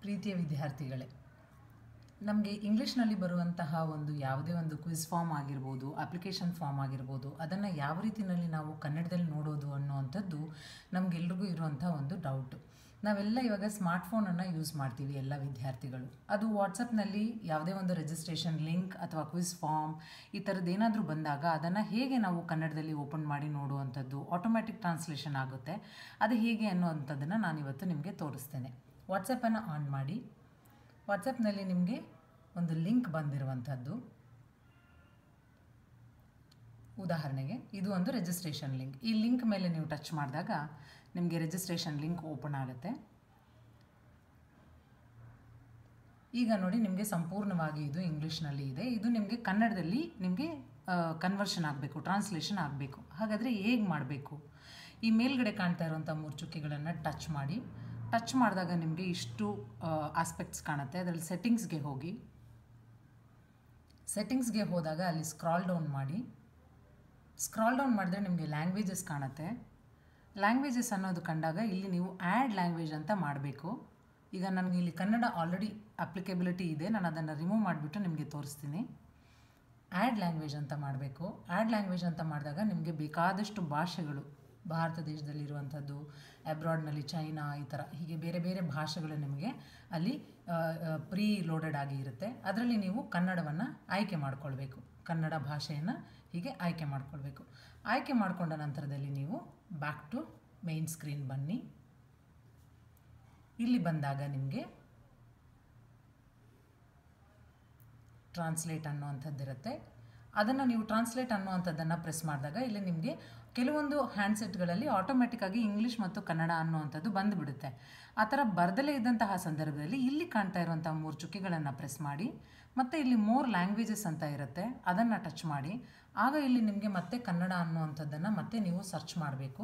ಪ್ರೀತಿಯ ವಿದ್ಯಾರ್ಥಿಗಳೇ ನಮಗೆ ಇಂಗ್ಲೀಷ್ನಲ್ಲಿ ಬರುವಂತಹ ಒಂದು ಯಾವುದೇ ಒಂದು ಕ್ವಿಸ್ ಫಾರ್ಮ್ ಆಗಿರ್ಬೋದು ಅಪ್ಲಿಕೇಶನ್ ಫಾರ್ಮ್ ಆಗಿರ್ಬೋದು ಅದನ್ನು ಯಾವ ರೀತಿಯಲ್ಲಿ ನಾವು ಕನ್ನಡದಲ್ಲಿ ನೋಡೋದು ಅನ್ನುವಂಥದ್ದು ನಮಗೆಲ್ರಿಗೂ ಇರುವಂಥ ಒಂದು ಡೌಟು ನಾವೆಲ್ಲ ಇವಾಗ ಸ್ಮಾರ್ಟ್ಫೋನನ್ನು ಯೂಸ್ ಮಾಡ್ತೀವಿ ಎಲ್ಲ ವಿದ್ಯಾರ್ಥಿಗಳು ಅದು ವಾಟ್ಸಪ್ನಲ್ಲಿ ಯಾವುದೇ ಒಂದು ರಿಜಿಸ್ಟ್ರೇಷನ್ ಲಿಂಕ್ ಅಥವಾ ಕ್ವಿಸ್ ಫಾರ್ಮ್ ಈ ಥರದ್ದು ಏನಾದರೂ ಬಂದಾಗ ಅದನ್ನು ಹೇಗೆ ನಾವು ಕನ್ನಡದಲ್ಲಿ ಓಪನ್ ಮಾಡಿ ನೋಡುವಂಥದ್ದು ಆಟೋಮ್ಯಾಟಿಕ್ ಟ್ರಾನ್ಸ್ಲೇಷನ್ ಆಗುತ್ತೆ ಅದು ಹೇಗೆ ಅನ್ನುವಂಥದ್ದನ್ನು ನಾನಿವತ್ತು ನಿಮಗೆ ತೋರಿಸ್ತೇನೆ ವಾಟ್ಸಪ್ಪನ್ನು ಆನ್ ಮಾಡಿ ವಾಟ್ಸಪ್ನಲ್ಲಿ ನಿಮಗೆ ಒಂದು ಲಿಂಕ್ ಬಂದಿರುವಂಥದ್ದು ಉದಾಹರಣೆಗೆ ಇದು ಒಂದು ರಿಜಿಸ್ಟ್ರೇಷನ್ ಲಿಂಕ್ ಈ ಲಿಂಕ್ ಮೇಲೆ ನೀವು ಟಚ್ ಮಾಡಿದಾಗ ನಿಮಗೆ ರಿಜಿಸ್ಟ್ರೇಷನ್ ಲಿಂಕ್ ಓಪನ್ ಆಗುತ್ತೆ ಈಗ ನೋಡಿ ನಿಮಗೆ ಸಂಪೂರ್ಣವಾಗಿ ಇದು ಇಂಗ್ಲೀಷ್ನಲ್ಲಿ ಇದೆ ಇದು ನಿಮಗೆ ಕನ್ನಡದಲ್ಲಿ ನಿಮಗೆ ಕನ್ವರ್ಷನ್ ಆಗಬೇಕು ಟ್ರಾನ್ಸ್ಲೇಷನ್ ಆಗಬೇಕು ಹಾಗಾದರೆ ಹೇಗೆ ಮಾಡಬೇಕು ಈ ಮೇಲ್ಗಡೆ ಕಾಣ್ತಾ ಇರುವಂಥ ಮೂರು ಚುಕ್ಕಿಗಳನ್ನು ಟಚ್ ಮಾಡಿ ಟಚ್ ಮಾಡಿದಾಗ ನಿಮಗೆ ಇಷ್ಟು ಆಸ್ಪೆಕ್ಟ್ಸ್ ಕಾಣುತ್ತೆ ಅದರಲ್ಲಿ ಸೆಟ್ಟಿಂಗ್ಸ್ಗೆ ಹೋಗಿ ಸೆಟ್ಟಿಂಗ್ಸ್ಗೆ ಹೋದಾಗ ಅಲ್ಲಿ ಸ್ಕ್ರಾಲ್ ಡೌನ್ ಮಾಡಿ ಸ್ಕ್ರಾಲ್ ಡೌನ್ ಮಾಡಿದ್ರೆ ನಿಮಗೆ ಲ್ಯಾಂಗ್ವೇಜಸ್ ಕಾಣುತ್ತೆ ಲ್ಯಾಂಗ್ವೇಜಸ್ ಅನ್ನೋದು ಕಂಡಾಗ ಇಲ್ಲಿ ನೀವು ಆ್ಯಡ್ ಲ್ಯಾಂಗ್ವೇಜ್ ಅಂತ ಮಾಡಬೇಕು ಈಗ ನನಗೆ ಇಲ್ಲಿ ಕನ್ನಡ ಆಲ್ರೆಡಿ ಅಪ್ಲಿಕೇಬಿಲಿಟಿ ಇದೆ ನಾನು ಅದನ್ನು ರಿಮೂವ್ ಮಾಡಿಬಿಟ್ಟು ನಿಮಗೆ ತೋರಿಸ್ತೀನಿ ಆ್ಯಡ್ ಲ್ಯಾಂಗ್ವೇಜ್ ಅಂತ ಮಾಡಬೇಕು ಆ್ಯಡ್ ಲ್ಯಾಂಗ್ವೇಜ್ ಅಂತ ಮಾಡಿದಾಗ ನಿಮಗೆ ಬೇಕಾದಷ್ಟು ಭಾಷೆಗಳು ಭಾರತ ದೇಶದಲ್ಲಿರುವಂಥದ್ದು ಅಬ್ರಾಡ್ನಲ್ಲಿ ಚೈನಾ ಈ ಥರ ಹೀಗೆ ಬೇರೆ ಬೇರೆ ಭಾಷೆಗಳು ನಿಮಗೆ ಅಲ್ಲಿ ಪ್ರೀ ಲೋಡೆಡ್ ಆಗಿ ಇರುತ್ತೆ ಅದರಲ್ಲಿ ನೀವು ಕನ್ನಡವನ್ನು ಆಯ್ಕೆ ಮಾಡಿಕೊಳ್ಬೇಕು ಕನ್ನಡ ಭಾಷೆಯನ್ನು ಹೀಗೆ ಆಯ್ಕೆ ಮಾಡಿಕೊಳ್ಬೇಕು ಆಯ್ಕೆ ಮಾಡಿಕೊಂಡ ನಂತರದಲ್ಲಿ ನೀವು ಬ್ಯಾಕ್ ಟು ಮೇನ್ ಸ್ಕ್ರೀನ್ ಬನ್ನಿ ಇಲ್ಲಿ ಬಂದಾಗ ನಿಮಗೆ ಟ್ರಾನ್ಸ್ಲೇಟ್ ಅನ್ನುವಂಥದ್ದಿರುತ್ತೆ ಅದನ್ನು ನೀವು ಟ್ರಾನ್ಸ್ಲೇಟ್ ಅನ್ನುವಂಥದ್ದನ್ನು ಪ್ರೆಸ್ ಮಾಡಿದಾಗ ಇಲ್ಲಿ ನಿಮಗೆ ಕೆಲವೊಂದು ಹ್ಯಾಂಡ್ಸೆಟ್ಗಳಲ್ಲಿ ಆಟೋಮೆಟಿಕ್ಕಾಗಿ ಇಂಗ್ಲೀಷ್ ಮತ್ತು ಕನ್ನಡ ಅನ್ನುವಂಥದ್ದು ಬಂದುಬಿಡುತ್ತೆ ಆ ಥರ ಬರದಲೇ ಇದ್ದಂತಹ ಸಂದರ್ಭದಲ್ಲಿ ಇಲ್ಲಿ ಕಾಣ್ತಾ ಇರುವಂಥ ಮೂರು ಚುಕ್ಕಿಗಳನ್ನು ಪ್ರೆಸ್ ಮಾಡಿ ಮತ್ತು ಇಲ್ಲಿ ಮೋರ್ ಲ್ಯಾಂಗ್ವೇಜಸ್ ಅಂತ ಇರುತ್ತೆ ಅದನ್ನು ಟಚ್ ಮಾಡಿ ಆಗ ಇಲ್ಲಿ ನಿಮಗೆ ಮತ್ತೆ ಕನ್ನಡ ಅನ್ನುವಂಥದ್ದನ್ನು ಮತ್ತೆ ನೀವು ಸರ್ಚ್ ಮಾಡಬೇಕು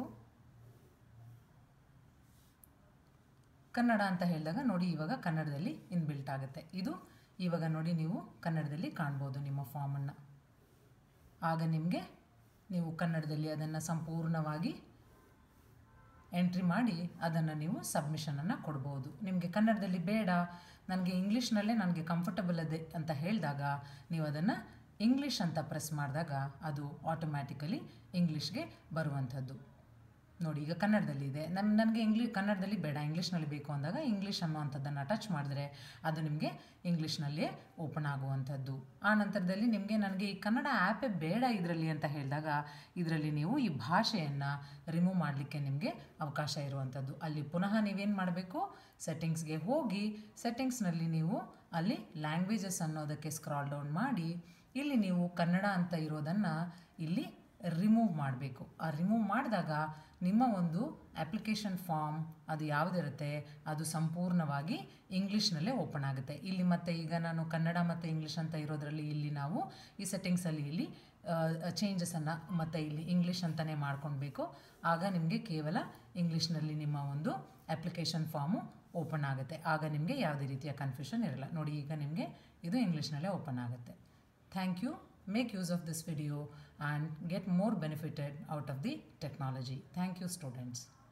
ಕನ್ನಡ ಅಂತ ಹೇಳಿದಾಗ ನೋಡಿ ಇವಾಗ ಕನ್ನಡದಲ್ಲಿ ಇನ್ಬಿಲ್ಟ್ ಆಗುತ್ತೆ ಇದು ಇವಾಗ ನೋಡಿ ನೀವು ಕನ್ನಡದಲ್ಲಿ ಕಾಣ್ಬೋದು ನಿಮ್ಮ ಫಾರ್ಮನ್ನು ಆಗ ನಿಮಗೆ ನೀವು ಕನ್ನಡದಲ್ಲಿ ಅದನ್ನು ಸಂಪೂರ್ಣವಾಗಿ ಎಂಟ್ರಿ ಮಾಡಿ ಅದನ್ನು ನೀವು ಸಬ್ಮಿಷನನ್ನು ಕೊಡ್ಬೋದು ನಿಮಗೆ ಕನ್ನಡದಲ್ಲಿ ಬೇಡ ನನಗೆ ಇಂಗ್ಲೀಷ್ನಲ್ಲೇ ನನಗೆ ಕಂಫರ್ಟಬಲ್ ಅದೇ ಅಂತ ಹೇಳಿದಾಗ ನೀವು ಅದನ್ನು ಇಂಗ್ಲೀಷ್ ಅಂತ ಪ್ರೆಸ್ ಮಾಡಿದಾಗ ಅದು ಆಟೋಮ್ಯಾಟಿಕಲಿ ಇಂಗ್ಲೀಷ್ಗೆ ಬರುವಂಥದ್ದು ನೋಡಿ ಈಗ ಕನ್ನಡದಲ್ಲಿ ಇದೆ ನಮ್ಮ ನನಗೆ ಇಂಗ್ಲೀ ಕನ್ನಡದಲ್ಲಿ ಬೇಡ ಇಂಗ್ಲೀಷ್ನಲ್ಲಿ ಬೇಕು ಅಂದಾಗ ಇಂಗ್ಲೀಷ್ ಅನ್ನುವಂಥದ್ದನ್ನು ಟಚ್ ಮಾಡಿದ್ರೆ ಅದು ನಿಮಗೆ ಇಂಗ್ಲೀಷ್ನಲ್ಲೇ ಓಪನ್ ಆಗುವಂಥದ್ದು ಆ ನಂತರದಲ್ಲಿ ನಿಮಗೆ ನನಗೆ ಈ ಕನ್ನಡ ಆ್ಯಪೇ ಬೇಡ ಇದರಲ್ಲಿ ಅಂತ ಹೇಳಿದಾಗ ಇದರಲ್ಲಿ ನೀವು ಈ ಭಾಷೆಯನ್ನು ರಿಮೂವ್ ಮಾಡಲಿಕ್ಕೆ ನಿಮಗೆ ಅವಕಾಶ ಇರುವಂಥದ್ದು ಅಲ್ಲಿ ಪುನಃ ನೀವೇನು ಮಾಡಬೇಕು ಸೆಟ್ಟಿಂಗ್ಸ್ಗೆ ಹೋಗಿ ಸೆಟ್ಟಿಂಗ್ಸ್ನಲ್ಲಿ ನೀವು ಅಲ್ಲಿ ಲ್ಯಾಂಗ್ವೇಜಸ್ ಅನ್ನೋದಕ್ಕೆ ಸ್ಕ್ರಾಲ್ ಡೌನ್ ಮಾಡಿ ಇಲ್ಲಿ ನೀವು ಕನ್ನಡ ಅಂತ ಇರೋದನ್ನು ಇಲ್ಲಿ ರಿಮೂವ್ ಮಾಡಬೇಕು ಆ ರಿಮೂವ್ ಮಾಡಿದಾಗ ನಿಮ್ಮ ಒಂದು ಅಪ್ಲಿಕೇಶನ್ ಫಾರ್ಮ್ ಅದು ಯಾವುದಿರುತ್ತೆ ಅದು ಸಂಪೂರ್ಣವಾಗಿ ಇಂಗ್ಲೀಷ್ನಲ್ಲೇ ಓಪನ್ ಆಗುತ್ತೆ ಇಲ್ಲಿ ಮತ್ತು ಈಗ ನಾನು ಕನ್ನಡ ಮತ್ತು ಇಂಗ್ಲೀಷ್ ಅಂತ ಇರೋದರಲ್ಲಿ ಇಲ್ಲಿ ನಾವು ಈ ಸೆಟ್ಟಿಂಗ್ಸಲ್ಲಿ ಇಲ್ಲಿ ಚೇಂಜಸನ್ನು ಮತ್ತು ಇಲ್ಲಿ ಇಂಗ್ಲೀಷ್ ಅಂತಲೇ ಮಾಡ್ಕೊಳ್ಬೇಕು ಆಗ ನಿಮಗೆ ಕೇವಲ ಇಂಗ್ಲೀಷ್ನಲ್ಲಿ ನಿಮ್ಮ ಒಂದು ಅಪ್ಲಿಕೇಶನ್ ಫಾರ್ಮು ಓಪನ್ ಆಗುತ್ತೆ ಆಗ ನಿಮಗೆ ಯಾವುದೇ ರೀತಿಯ ಕನ್ಫ್ಯೂಷನ್ ಇರಲ್ಲ ನೋಡಿ ಈಗ ನಿಮಗೆ ಇದು ಇಂಗ್ಲೀಷ್ನಲ್ಲೇ ಓಪನ್ ಆಗುತ್ತೆ thank you make use of this video and get more benefited out of the technology. Thank you students.